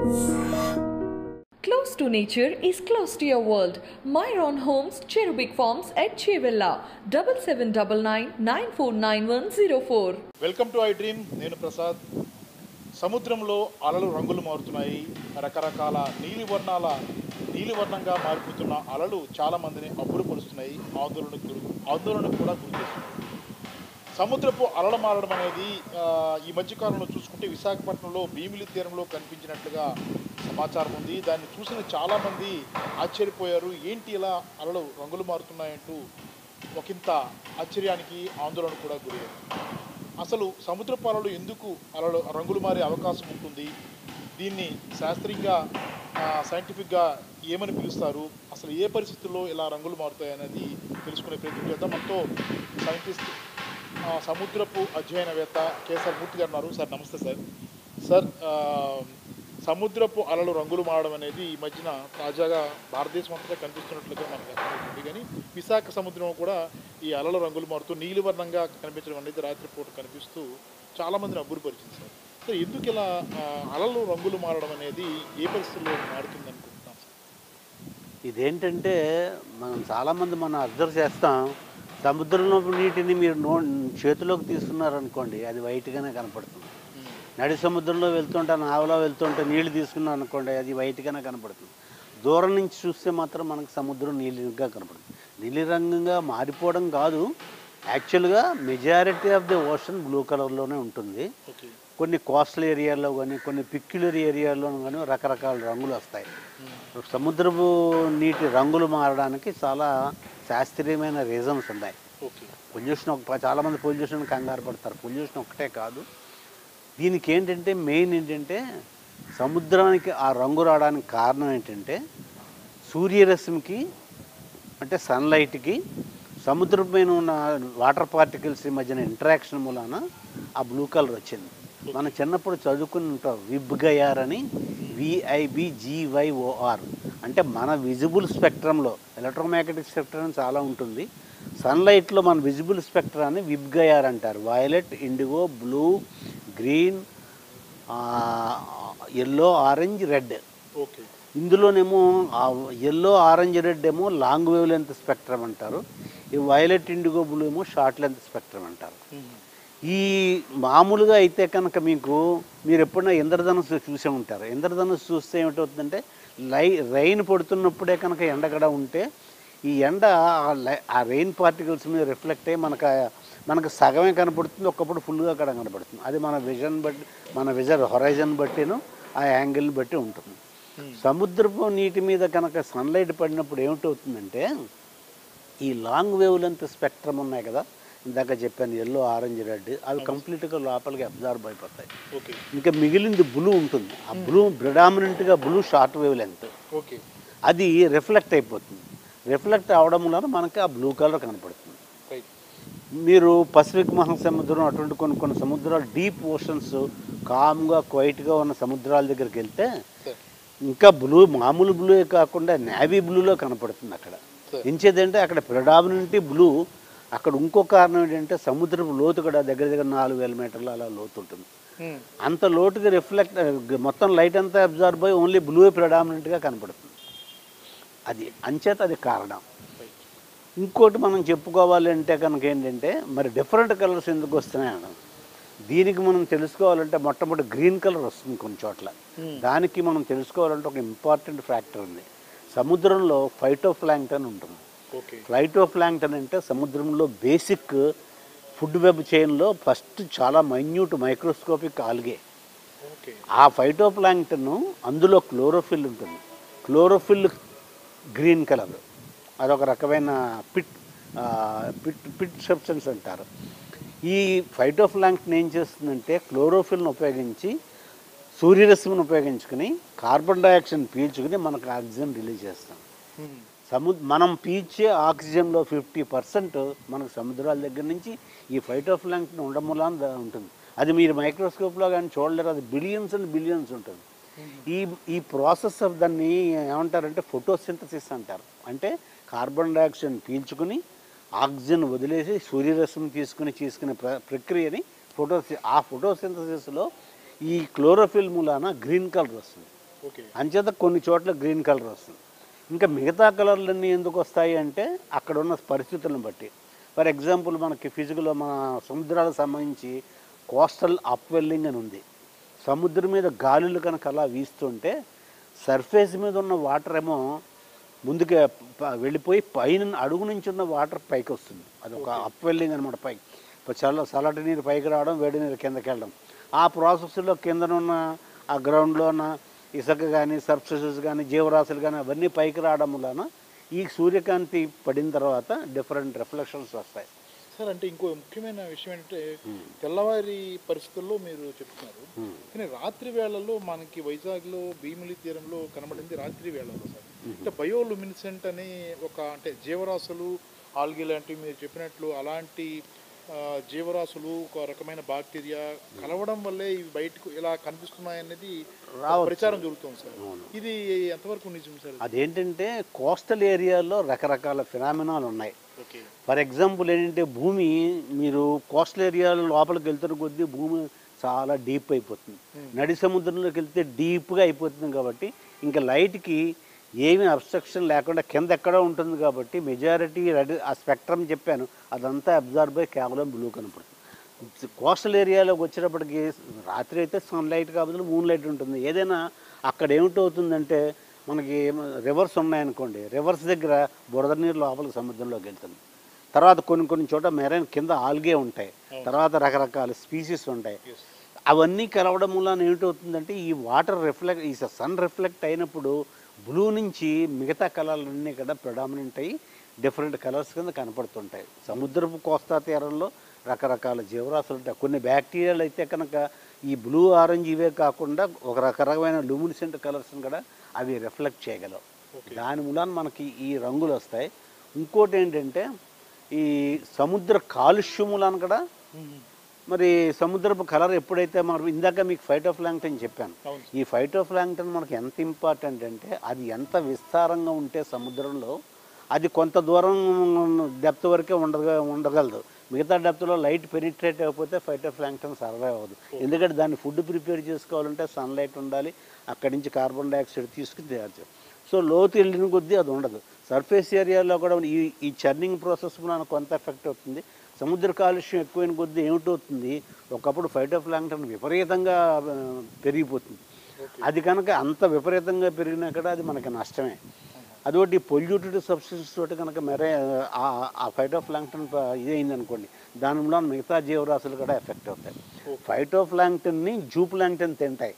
Close to nature is close to your world. Myron Homes, Cherubic Farms at Chevilla, double seven double nine nine four nine one zero four. Welcome to I dream నేను ప్రసాద్ సముద్రంలో అలలు రంగులు మారుతున్నాయి రకరకాల నీలి వర్ణాల నీలి వర్ణంగా మారిపోతున్న అలలు చాలా మందిని అబ్బురు పరుస్తున్నాయి ఆందోళనకు గురి ఆందోళనకు కూడా గురి చేస్తున్నాయి సముద్రపు అలలు మారడం అనేది ఆ, ఈ మధ్యకాలంలో చూసుకుంటే విశాఖపట్నంలో భీమిలి తీరంలో కనిపించినట్లుగా సమాచారం ఉంది దాన్ని చూసిన చాలామంది ఆశ్చర్యపోయారు ఏంటి ఇలా అలలు రంగులు మారుతున్నాయంటూ ఒకంత ఆశ్చర్యానికి ఆందోళన కూడా గురయ్యారు అసలు సముద్ర పాలలు ఎందుకు అలలు రంగులు మారే అవకాశం ఉంటుంది దీన్ని శాస్త్రీయంగా ఆ, సైంటిఫిక్గా ఏమని పిలుస్తారు అసలు ఏ పరిస్థితుల్లో ఇలా రంగులు మారుతాయి అనేది తెలుసుకునే ప్రయత్నం చేద్దాం మనతో సైంటిస్ట్ ఆ, సముద్రపు అధ్యయనవేత్త కేసర్ మూర్తి గారు ఉన్నారు సార్ నమస్తే సార్ సార్ ఆ, సముద్రపు అలలు రంగులు మారడం అనేది ఈ మధ్యన తాజాగా భారతదేశం అంతటా కనిపిస్తున్నట్లుగా మనకు అర్థమవుతుంది కానీ విశాఖ సముద్రం కూడా ఈ అలల రంగులు మారుతూ నీలివర్ణంగా కనిపించడం అనేది రాత్రిపూట కనిపిస్తూ చాలామందిని అబ్బురుపరిచింది సార్ సార్ ఎందుకు ఇలా ఆ, అలలు రంగులు మారడం అనేది ఏ పరిస్థితుల్లో మారుతుంది అనుకుంటున్నాం సార్ ఇదేంటంటే మనం చాలామంది మనం అబ్జర్వ్ చేస్తాం సముద్రంలో నీటిని మీరు నో చేతిలోకి తీసుకున్నారనుకోండి అది వైట్గానే కనపడుతుంది నడి సముద్రంలో వెళ్తుంటే నావలో వెళ్తుంటే నీళ్లు తీసుకున్నాం అనుకోండి అది వైట్గానే కనపడుతుంది దూరం నుంచి చూస్తే మాత్రం మనకు సముద్రం నీలిగా కనపడుతుంది నీలిరంగంగా మారిపోవడం కాదు యాక్చువల్గా majority of the ocean blue కలర్లోనే ఉంటుంది ఓకే కొన్ని కోస్టల్ ఏరియాలో కానీ కొన్ని పిక్యులర్ ఏరియాలో కానీ రకరకాల రంగులు వస్తాయి సముద్రపు నీటి రంగులు మారడానికి చాలా శాస్త్రీయమైన రీజన్స్ ఉన్నాయి ఓకే పొల్యూషన్ ఒక చాలామంది పొల్యూషన్ కంగారు పడతారు పొల్యూషన్ ఒకటే కాదు దీనికి ఏంటంటే మెయిన్ ఏంటంటే సముద్రానికి ఆ రంగు రావడానికి కారణం ఏంటంటే సూర్యరశ్మికి అంటే సన్లైట్కి సముద్రం పైన ఉన్న వాటర్ పార్టికల్స్ మధ్యన ఇంటరాక్షన్ మూలాన ఆ బ్లూ కలర్ వచ్చింది మనం చిన్నప్పుడు చదువుకుని ఉంటాం విబ్గయార్ అని విఐబి జీవైఓఆర్ అంటే మన విజిబుల్ స్పెక్ట్రంలో ఎలక్ట్రోమాగ్నెటిక్ స్పెక్ట్రం చాలా ఉంటుంది సన్లైట్లో మన విజిబుల్ స్పెక్ట్రాన్ని విబ్గయార్ అంటారు violet indigo blue green yellow orange red okay ఇందులోనేమో ఎల్లో ఆరెంజ్ రెడ్ ఏమో లాంగ్ వేవ్ లెంత్ స్పెక్ట్రమ్ అంటారు ఈ వైలెట్ ఇండిగో బ్లూ ఏమో షార్ట్ లెంత్ స్పెక్ట్రమ్ అంటారు ఈ మామూలుగా అయితే కనుక మీకు మీరు ఎప్పుడైనా ఇంద్రధనుస్సు చూసే ఉంటారు ఇంద్రధనుస్సు చూస్తే ఏమిటవుతుందంటే లై రైన్ పడుతున్నప్పుడే కనుక ఎండ కూడా ఉంటే ఈ ఎండ ఆ లై- ఆ రెయిన్ పార్టికల్స్ మీద రిఫ్లెక్ట్ అయ్యి మనకు ఆ- మనకు సగమే కనపడుతుంది ఒకప్పుడు ఫుల్గా కూడా కనపడుతుంది అది మన విజన్ బట్టి మన విజన్ హొరైజన్ బట్టిను ఆ యాంగిల్ని బట్టి ఉంటుంది సముద్రపు నీటి మీద కనుక సన్లైట్ పడినప్పుడు ఏమిటవుతుందంటే ఈ లాంగ్ వేవ్ లెంత్ స్పెక్ట్రమ్ ఉన్నాయి కదా ఇందాక చెప్పాను ఎల్లో ఆరెంజ్ రెడ్ అవి కంప్లీట్గా లోపలికి అబ్జార్బ్ అయిపోతాయి ఓకే ఇంకా మిగిలింది బ్లూ ఉంటుంది ఆ బ్లూ ప్రిడామినెంట్గా blue short wavelength okay అది రిఫ్లెక్ట్ అయిపోతుంది రిఫ్లెక్ట్ అవడం వలన మనకి ఆ బ్లూ కలర్ కనపడుతుంది రైట్ మీరు పసిఫిక్ మహాసముద్రం అటువంటి కొన్ని కొన్ని సముద్రాలు డీప్ ఓషన్స్ కామ్గా క్వైట్గా ఉన్న సముద్రాల దగ్గరికి వెళ్తే సార్ ఇంకా బ్లూ మామూలు బ్లూ కాకుండా నేవీ బ్లూలో కనపడుతుంది అక్కడ Sir. ఎంచేదంటే అక్కడ ప్రిడామినెంట్ బ్లూ అక్కడ ఇంకో కారణం ఏంటంటే సముద్రపు లోతు కూడా దగ్గర దగ్గర నాలుగు వేల మీటర్లు అలా లోతు ఉంటుంది అంత లోతుగా రిఫ్లెక్ట్ మొత్తం లైట్ అంతా అబ్జర్వ్ అయ్యి ఓన్లీ బ్లూ ప్రిడామినెంట్గా కనపడుతుంది అది అంచేత అది కారణం రైట్ ఇంకోటి మనం చెప్పుకోవాలి అంటే కనుక ఏంటంటే మరి డిఫరెంట్ కలర్స్ ఎందుకు వస్తున్నాయి అన్నాం దీనికి మనం తెలుసుకోవాలంటే మొట్టమొదటి గ్రీన్ కలర్ వస్తుంది కొన్ని చోట్ల దానికి మనం తెలుసుకోవాలంటే ఒక ఇంపార్టెంట్ ఫ్యాక్టర్ ఉంది సముద్రంలో ఫైటో ప్లాంక్టన్ ఉంటుంది ఓకే ఫ్లైటో ప్లాంక్టన్ అంటే సముద్రంలో బేసిక్ ఫుడ్ వెబ్ చైన్లో ఫస్ట్ చాలా మైన్యూట్ మైక్రోస్కోపిక్ ఆల్గే ఓకే ఆ ఫైటో ప్లాంక్టన్ అందులో క్లోరోఫిల్ ఉంటుంది క్లోరోఫిల్ గ్రీన్ కలర్ అదొక రకమైన పిట్ ఆ, పిట్ పిట్ సబ్స్టెన్స్ అంటారు ఈ ఫైటో ప్లాంక్టన్ ఏం చేస్తుందంటే క్లోరోఫిల్ని ఉపయోగించి సూర్యరశ్మిని ఉపయోగించుకుని కార్బన్ డైఆక్సైడ్ పీల్చుకుని మనకు ఆక్సిజన్ రిలీజ్ చేస్తాం సముద్ర మనం పీల్చే ఆక్సిజన్లో ఫిఫ్టీ పర్సెంట్ మనకు సముద్రాల దగ్గర నుంచి ఈ ఫైటోప్లాంక్టన్ ఉండడం వలన ఉంటుంది అది మీరు మైక్రోస్కోప్లో కానీ చూడలేరు అది బిలియన్స్ అండ్ బిలియన్స్ ఉంటుంది ఈ ఈ ప్రాసెస్ ఆఫ్ దాన్ని ఏమంటారంటే ఫోటోసింథసిస్ అంటారు అంటే కార్బన్ డైఆక్సైడ్ పీల్చుకుని ఆక్సిజన్ వదిలేసి సూర్యరశ్మిని తీసుకుని తీసుకునే ప్ర ప్రక్రియని ఫోటో ఆ ఫోటోసింథసిస్లో ఈ క్లోరోఫిల్ మూలాన గ్రీన్ కలర్ వస్తుంది ఓకే అంచేత కొన్ని చోట్ల గ్రీన్ కలర్ వస్తుంది ఇంకా మిగతా కలర్లన్నీ ఎందుకు వస్తాయి అంటే అక్కడ ఉన్న పరిస్థితులను బట్టి ఫర్ ఎగ్జాంపుల్ మనకి ఫిజికల్ మన సముద్రాలకు సంబంధించి కోస్టల్ అప్వెల్లింగ్ అని ఉంది సముద్రం మీద గాలులు కనుక అలా వీస్తుంటే సర్ఫేస్ మీద ఉన్న వాటర్ ఏమో ముందుకే ప- వెళ్ళిపోయి పైన అడుగు నుంచి ఉన్న వాటర్ పైకి వస్తుంది అది ఒక అప్వెల్లింగ్ అనమాట పైకి ఇప్పుడు చల్ల చల్లటి నీరు పైకి రావడం వేడి నీరు కిందకి వెళ్ళడం ఆ ప్రాసెస్లో కిందనున్న ఆ గ్రౌండ్లో ఉన్న ఇసుక కానీ సబ్స్టెన్సెస్ కానీ జీవరాశులు కానీ అవన్నీ పైకి రావడం వలన ఈ సూర్యకాంతి పడిన తర్వాత డిఫరెంట్ రిఫ్లెక్షన్స్ వస్తాయి సార్ అంటే ఇంకో ముఖ్యమైన విషయం ఏంటంటే తెల్లవారి పరిస్థితుల్లో మీరు చెప్తున్నారు Hmm. కానీ రాత్రి వేళల్లో మనకి వైజాగ్లో భీమిలి తీరంలో కనబడింది రాత్రి వేళల్లో సార్ అంటే బయోలుమినిసెంట్ అనే ఒక అంటే జీవరాశులు ఆల్గి లాంటివి మీరు చెప్పినట్లు అలాంటి ఆ, జీవరాశులు ఒక రకమైన బాక్టీరియా కలవడం వల్లే ఇవి బయటకు ఇలా కనిపిస్తున్నాయనేది ఒక రావచ్చు. ప్రచారం జరుగుతుంది సార్ అవును. ఇది ఎంతవరకు నిజం సార్ అదేంటంటే కోస్టల్ ఏరియాలో రకరకాల ఫినామినాలు ఉన్నాయి ఓకే ఫర్ ఎగ్జాంపుల్ ఏంటంటే భూమి మీరు కోస్టల్ ఏరియాలో లోపలికి వెళ్తున్న కొద్దీ భూమి చాలా డీప్ అయిపోతుంది నడి సముద్రంలోకి వెళ్తే డీప్గా అయిపోతుంది కాబట్టి ఇంకా లైట్కి ఏమీ అబ్స్ట్రక్షన్ లేకుండా కింద ఎక్కడో ఉంటుంది కాబట్టి మెజారిటీ రెడ్ ఆ స్పెక్ట్రమ్ చెప్పాను అదంతా అబ్జర్వ్ అయ్యి కేవలం బ్లూ కనపడుతుంది కోస్టల్ ఏరియాలోకి వచ్చేటప్పటికి రాత్రి అయితే సన్లైట్ కాబట్టి మూన్ లైట్ ఉంటుంది ఏదైనా అక్కడ ఏమిటవుతుందంటే మనకి రివర్స్ ఉన్నాయనుకోండి రివర్స్ దగ్గర బురద నీరు లోపలికి సముద్రంలోకి వెళ్తుంది తర్వాత కొన్ని కొన్ని చోట మెరైన్ కింద ఆల్గే ఉంటాయి తర్వాత రకరకాల స్పీసీస్ ఉంటాయి అవన్నీ కలవడం వల్ల ఏమిటవుతుందంటే ఈ వాటర్ రిఫ్లెక్ట్ ఈ సన్ రిఫ్లెక్ట్ అయినప్పుడు బ్లూ నుంచి మిగతా కలర్లన్నీ కూడా ప్రిడామినెంట్ అయ్యి డిఫరెంట్ కలర్స్ కింద కనపడుతుంటాయి సముద్రపు కోస్తా తీరంలో రకరకాల జీవరాశులు ఉంటాయి కొన్ని బ్యాక్టీరియాలు అయితే కనుక ఈ బ్లూ ఆరెంజ్ ఇవే కాకుండా ఒక రకరకమైన లూమినిసెంట్ కలర్స్ని కూడా అవి రిఫ్లెక్ట్ చేయగలవు దాని మూలాన మనకి ఈ రంగులు వస్తాయి ఇంకోటి ఏంటంటే ఈ సముద్ర కాలుష్యం మూలాన కూడా మరి సముద్రపు కలర్ ఎప్పుడైతే మనం ఇందాక మీకు ఫైటో ప్లాంక్టన్ చెప్పాను అవును ఈ ఫైటో ప్లాంక్టన్ మనకి ఎంత ఇంపార్టెంట్ అంటే అది ఎంత విస్తారంగా ఉంటే సముద్రంలో అది కొంత దూరం డెప్త్ వరకే ఉండగ ఉండగలదు మిగతా డెప్త్లో లైట్ పెనిట్రేట్ అయిపోతే ఫైటో ప్లాంక్టన్ సర్వే అవ్వదు ఎందుకంటే దాన్ని ఫుడ్ ప్రిపేర్ చేసుకోవాలంటే సన్లైట్ ఉండాలి అక్కడి నుంచి కార్బన్ డైఆక్సైడ్ తీసుకుని తయారు చేయాలి సో లోతు వెళ్ళిన కొద్దీ అది ఉండదు సర్ఫేస్ ఏరియాలో కూడా ఈ ఈ చర్నింగ్ ప్రాసెస్ మనకు కొంత ఎఫెక్ట్ అవుతుంది సముద్ర కాలుష్యం ఎక్కువైన కొద్దీ ఏమిటవుతుంది ఒకప్పుడు ఫైటో ప్లాంక్టన్ విపరీతంగా ఆ, పెరిగిపోతుంది అది కనుక అంత విపరీతంగా పెరిగినా కూడా అది మనకి నష్టమే అదొకటి పొల్యూటెడ్ సబ్స్టెన్స్ తోటి కనుక మరే ఆ- ఆ ఫైటో ప్లాంక్టన్ ఇది అయిందనుకోండి దాని వల్ల మిగతా జీవరాశులు కూడా ఎఫెక్ట్ అవుతాయి ఫైటో ప్లాంక్టన్ని జూ ప్లాంక్టన్ తింటాయి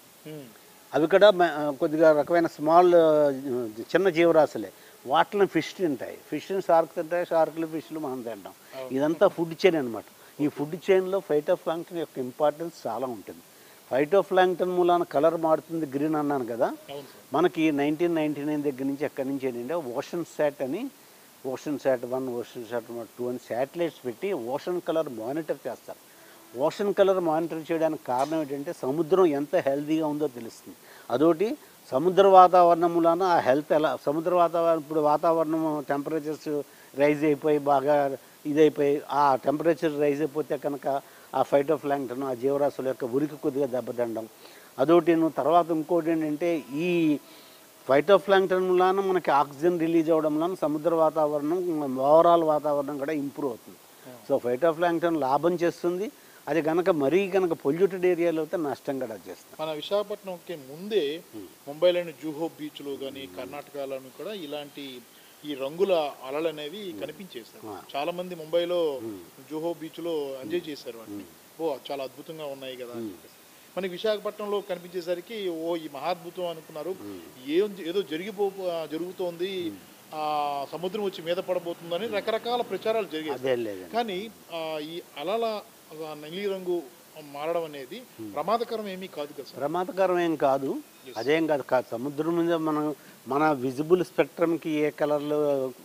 అవి కూడా మ- కొద్దిగా రకమైన స్మాల్ చిన్న జీవరాశులే వాటిని ఫిష్ తింటాయి ఫిష్ షార్క్ తింటాయి షార్క్లు ఫిష్లు మనం తింటాం ఇదంతా ఫుడ్ చైన్ అనమాట ఈ ఫుడ్ చైన్లో ఫైటో ప్లాంక్టన్ యొక్క ఇంపార్టెన్స్ చాలా ఉంటుంది ఫైటో ప్లాంక్టన్ మూలాన కలర్ మారుతుంది గ్రీన్ అన్నాను కదా అవును సార్ మనకి నైన్టీన్ నైన్టీ నైన్ దగ్గర నుంచి ఎక్కడి నుంచి ఏంటంటే ఓషన్ శాట్ అని Oceansat one Oceansat two అని శాటిలైట్స్ పెట్టి ఓషన్ కలర్ మానిటర్ చేస్తారు ఓషన్ కలర్ మానిటర్ చేయడానికి కారణం ఏంటంటే సముద్రం ఎంత హెల్తీగా ఉందో తెలుస్తుంది అదొకటి సముద్ర వాతావరణం మూలాన ఆ హెల్త్ ఎలా సముద్ర వాతావరణం ఇప్పుడు వాతావరణం టెంపరేచర్స్ రైజ్ అయిపోయి బాగా ఇదైపోయి ఆ టెంపరేచర్ రైజ్ అయిపోతే కనుక ఆ ఫైటో ప్లాంక్టన్ ఆ జీవరాశుల యొక్క ఉరికి కొద్దిగా దెబ్బతినడం అదొకటి తర్వాత ఇంకోటి ఏంటంటే ఈ ఫైటోప్లాంక్టన్ వలన మనకి ఆక్సిజన్ రిలీజ్ అవ్వడం వలన సముద్ర వాతావరణం ఓవరాల్ వాతావరణం కూడా ఇంప్రూవ్ అవుతుంది సో ఫైటోప్లాంక్టన్ లాభం చేస్తుంది అది కనుక మరీ కనుక పొల్యూటెడ్ ఏరియాలో అయితే నష్టం కూడా చేస్తుంది మన విశాఖపట్నంకి ముందే ముంబైలోని జూహో బీచ్లో కానీ కర్ణాటకలోని కూడా ఇలాంటి ఈ రంగుల అలలు అనేవి కనిపించేస్తారు చాలా మంది ముంబైలో జూహో బీచ్లో ఎంజాయ్ చేశారు వాటిని ఓ చాలా అద్భుతంగా ఉన్నాయి కదా అని చెప్పేసి. మనకి విశాఖపట్నంలో కనిపించేసరికి ఓ ఈ మహాద్భుతం అనుకున్నారు ఏం ఏదో జరిగిపో జరుగుతోంది ఆ సముద్రం వచ్చి మీద పడబోతుందని రకరకాల ప్రచారాలు జరిగాయి అదే లేదండి కానీ ఆ, ఈ అలల ఆ, నీలిరంగు మారడం అనేది ప్రమాదకరం ఏమీ కాదు కదా సార్ ప్రమాదకరం ఏం కాదు అదేం కాదు కాదు సముద్రం మీద మనం మన విజిబుల్ స్పెక్ట్రమ్కి ఏ కలర్లు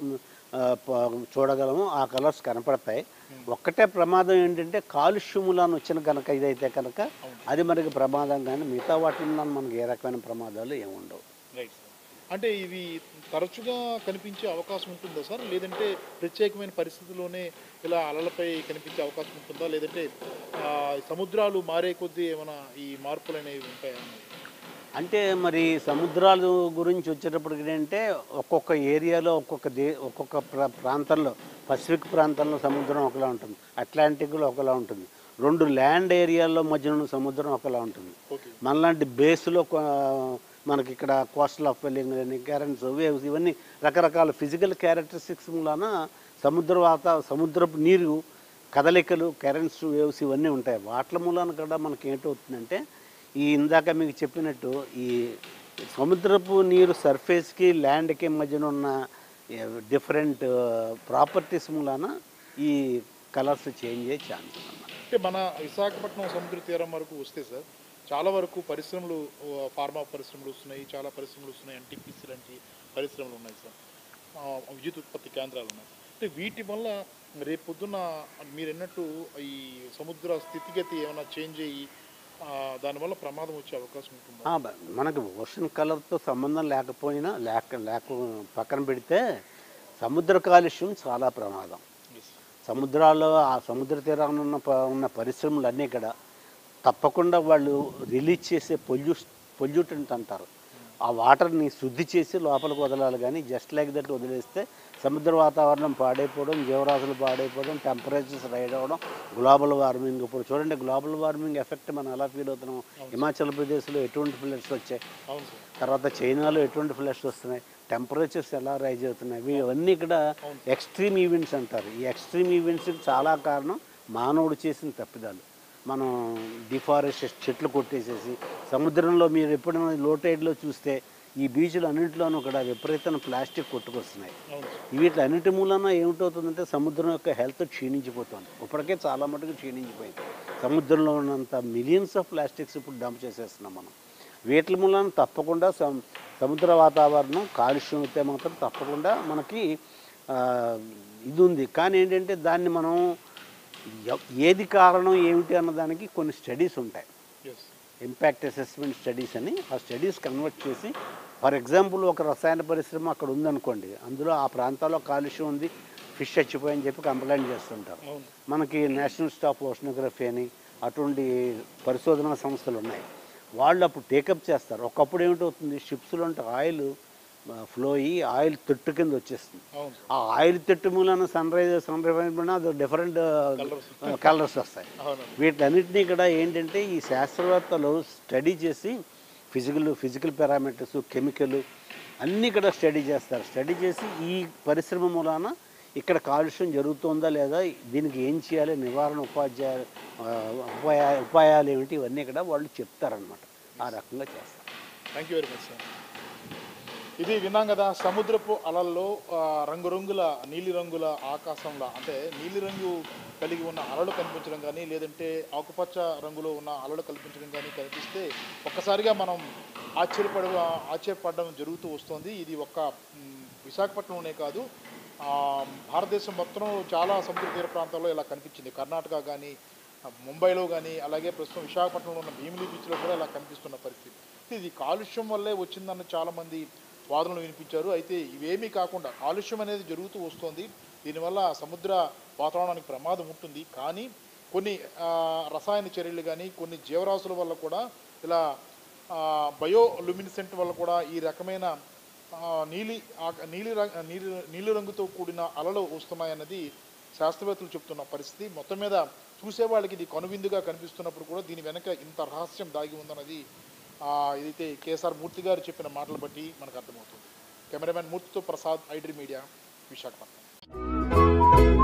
చూడగలమో ఆ కలర్స్ కనపడతాయి ఒక్కటే ప్రమాదం ఏంటంటే కాలుష్యములను వచ్చిన కనుక ఇదైతే కనుక అది మనకి ప్రమాదం కానీ మిగతా వాటిలో మనకి ఏ రకమైన ప్రమాదాలు ఏమి ఉండవు రైట్ సార్ అంటే ఇవి తరచుగా కనిపించే అవకాశం ఉంటుందా సార్ లేదంటే ప్రత్యేకమైన పరిస్థితుల్లోనే ఇలా అలలపై కనిపించే అవకాశం ఉంటుందా లేదంటే ఆ, సముద్రాలు మారే కొద్దీ ఏమైనా ఈ మార్పులు అనేవి ఉంటాయా అంటే మరి సముద్రాల గురించి వచ్చేటప్పటికి ఏంటంటే ఒక్కొక్క ఏరియాలో ఒక్కొక్క దే ఒక్కొక్క ప్రా ప్రాంతంలో పసిఫిక్ ప్రాంతంలో సముద్రం ఒకలా ఉంటుంది అట్లాంటిక్లో ఒకలా ఉంటుంది రెండు ల్యాండ్ ఏరియాల్లో మధ్యన ఉన్న సముద్రం ఒకలా ఉంటుంది ఓకే మనలాంటి బేస్లో మనకి ఇక్కడ కోస్టల్ ఆఫ్ వెల్లింగ్ అని కరెంట్స్ వేవ్స్ ఇవన్నీ రకరకాల ఫిజికల్ క్యారెక్టరిస్టిక్స్ మూలాన సముద్ర వాత సముద్రపు నీరు కదలికలు కరెంట్స్ వేవ్స్ ఇవన్నీ ఉంటాయి వాటి మూలాన కూడా మనకి ఏంటవుతుందంటే ఈ ఇందాక మీకు చెప్పినట్టు ఈ సముద్రపు నీరు సర్ఫేస్కి ల్యాండ్కి మధ్యన ఉన్న డిఫరెంట్ ప్రాపర్టీస్ మూలాన ఈ కలర్స్ చేంజ్ అయ్యే ఛాన్స్ ఉందన్నమాట అంటే మన విశాఖపట్నం సముద్ర తీరం వరకు వస్తే సార్ చాలా వరకు పరిశ్రమలు ఆ, ఫార్మా పరిశ్రమలు వస్తున్నాయి చాలా పరిశ్రమలు వస్తున్నాయి ఎన్టీపీసీ లాంటి పరిశ్రమలు ఉన్నాయి సార్ ఆ, విద్యుత్ ఉత్పత్తి కేంద్రాలు ఉన్నాయి అంటే వీటి వల్ల రేపు పొద్దున్న మీరు అన్నట్టు ఈ సముద్ర స్థితిగతి ఏమైనా చేంజ్ అయ్యి ఆ, దానివల్ల ప్రమాదం వచ్చే అవకాశం ఉంటుందా ఆ, బ- మనకు ఓషన్ కలర్తో సంబంధం లేకపోయినా లేక లేక పక్కన పెడితే సముద్ర కాలుష్యం చాలా ప్రమాదం Yes. సముద్రాల్లో ఆ సముద్ర తీరాన ఉన్న ప- ఉన్న పరిశ్రమలు అన్నీ కూడా తప్పకుండా వాళ్ళు రిలీజ్ చేసే పొల్యూ పొల్యూటెంట్ అంటారు ఆ వాటర్ని శుద్ధి చేసి లోపలికి వదలాలి కానీ జస్ట్ లైక్ దట్ వదిలేస్తే సముద్ర వాతావరణం పాడైపోవడం జీవరాశులు పాడైపోవడం టెంపరేచర్స్ రైడ్ అవ్వడం గ్లోబల్ వార్మింగ్ ఇప్పుడు చూడండి గ్లోబల్ వార్మింగ్ ఎఫెక్ట్ మనం ఎలా ఫీల్ అవుతున్నాం హిమాచల్ ప్రదేశ్లో ఎటువంటి ఫ్లడ్స్ వచ్చాయి అవును సార్ తర్వాత చైనాలో ఎటువంటి ఫ్లడ్స్ వస్తున్నాయి టెంపరేచర్స్ ఎలా రైజ్ అవుతున్నాయి ఇవి- ఇవన్నీ కూడా ఎక్స్ట్రీమ్ ఈవెంట్స్ అంటారు ఈ ఎక్స్ట్రీమ్ ఈవెంట్స్కి చాలా కారణం మానవుడు చేసిన తప్పిదాలు మనం డిఫారెస్ట్ చెట్లు కొట్టేసేసి సముద్రంలో మీరు ఎప్పుడైనా లో టైడ్లో చూస్తే ఈ బీచ్లు అన్నింటిలోనూ కూడా విపరీతమైన ప్లాస్టిక్ కొట్టుకొస్తున్నాయి అవును సార్ వీటి అన్నిటి మూలన ఏమిటవుతుందంటే సముద్రం యొక్క హెల్త్ క్షీణించిపోతుంది ఇప్పటికే చాలా మటుకు క్షీణించిపోయింది సముద్రంలో ఉన్నంత మిలియన్స్ ఆఫ్ ప్లాస్టిక్స్ ఇప్పుడు డంప్ చేసేస్తున్నాం మనం వీటి మూలన తప్పకుండా సము- సముద్ర వాతావరణం కాలుష్యం అయితే మాత్రం తప్పకుండా మనకి ఆ, ఇది ఉంది కానీ ఏంటంటే దాన్ని మనం ఎ- ఏది కారణం ఏమిటి అన్న దానికి కొన్ని స్టడీస్ ఉంటాయి ఎస్ ఇంపాక్ట్ అసెస్మెంట్ స్టడీస్ అని ఆ స్టడీస్ కన్వర్ట్ చేసి ఫర్ ఎగ్జాంపుల్ ఒక రసాయన పరిశ్రమ అక్కడ ఉందనుకోండి అందులో ఆ ప్రాంతాల్లో కాలుష్యం ఉంది ఫిష్ చచ్చిపోయని చెప్పి కంప్లైంట్ చేస్తుంటారు అవును మనకి నేషనల్ స్టాఫ్ ఓషనోగ్రఫీ అని అటువంటి పరిశోధనా సంస్థలు ఉన్నాయి వాళ్ళు అప్పుడు టేకప్ చేస్తారు ఒకప్పుడు ఏమిటవుతుంది షిప్స్లో ఉంటే ఆయిల్ ఫ్లో అయ్యి ఆయిల్ తొట్టు కింద వచ్చేస్తుంది అవును సార్ ఆ ఆయిల్ తొట్టు మూలన సన్ రైజ్ సన్ రైజ్ అది డిఫరెంట్ కలర్స్ వస్తాయి అవును వీటన్నిటినీ కూడా ఏంటంటే ఈ శాస్త్రవేత్తలు స్టడీ చేసి ఫిజికల్ ఫిజికల్ పారామీటర్స్ కెమికల్ అన్నీ కూడా స్టడీ చేస్తారు స్టడీ చేసి ఈ పరిశ్రమ మూలాన ఇక్కడ కాలుష్యం జరుగుతుందా లేదా దీనికి ఏం చేయాలి నివారణ ఉపాధ్యాయ ఆ, ఉపాయ ఉపాయాలు ఏమిటి ఇవన్నీ కూడా వాళ్ళు చెప్తారనమాట ఆ రకంగా చేస్తారు thank you very much sir ఇది విన్నాం కదా సముద్రపు అలల్లో ఆ, రంగురంగుల నీలిరంగుల ఆకాశంలో అంటే నీలిరంగు కలిగి ఉన్న అలలు కనిపించడం కానీ లేదంటే ఆకుపచ్చ రంగులో ఉన్న అలలు కనిపించడం కానీ కనిపిస్తే ఒక్కసారిగా మనం ఆశ్చర్యపడ ఆశ్చర్యపడడం జరుగుతూ వస్తుంది ఇది ఒక్క మ్, విశాఖపట్నంలోనే కాదు ఆ, భారతదేశం మొత్తం చాలా సముద్ర తీర ప్రాంతాల్లో ఇలా కనిపించింది కర్ణాటక కానీ ఆ, ముంబైలో కానీ అలాగే ప్రస్తుతం విశాఖపట్నంలో ఉన్న భీమిలి బీచ్లో కూడా ఇలా కనిపిస్తున్న పరిస్థితి ఇది కాలుష్యం వల్లే వచ్చిందన్న చాలామంది వాదనలు వినిపించారు అయితే ఇవేమీ కాకుండా కాలుష్యం అనేది జరుగుతూ వస్తుంది దీనివల్ల సముద్ర వాతావరణానికి ప్రమాదం ఉంటుంది కానీ కొన్ని ఆ, రసాయన చర్యలు కానీ కొన్ని జీవరాశుల వల్ల కూడా ఇలా బయో లుమినిసెంట్ వల్ల కూడా ఈ రకమైన ఆ, నీలి ఆక- నీలి రంగు నీలి నీలి రంగుతో కూడిన అలలు వస్తున్నాయన్నది శాస్త్రవేత్తలు చెప్తున్న పరిస్థితి మొత్తం మీద చూసే వాళ్ళకి ఇది కనువిందుగా కనిపిస్తున్నప్పుడు కూడా దీని వెనక ఇంత రహస్యం దాగి ఉందన్నది ఆ, ఇదైతే కేఎస్ఆర్ మూర్తి గారు చెప్పిన మాటలు బట్టి మనకు అర్థమవుతుంది కెమెరామెన్ మూర్తితో ప్రసాద్ ఐడ్రీ మీడియా విశాఖపట్నం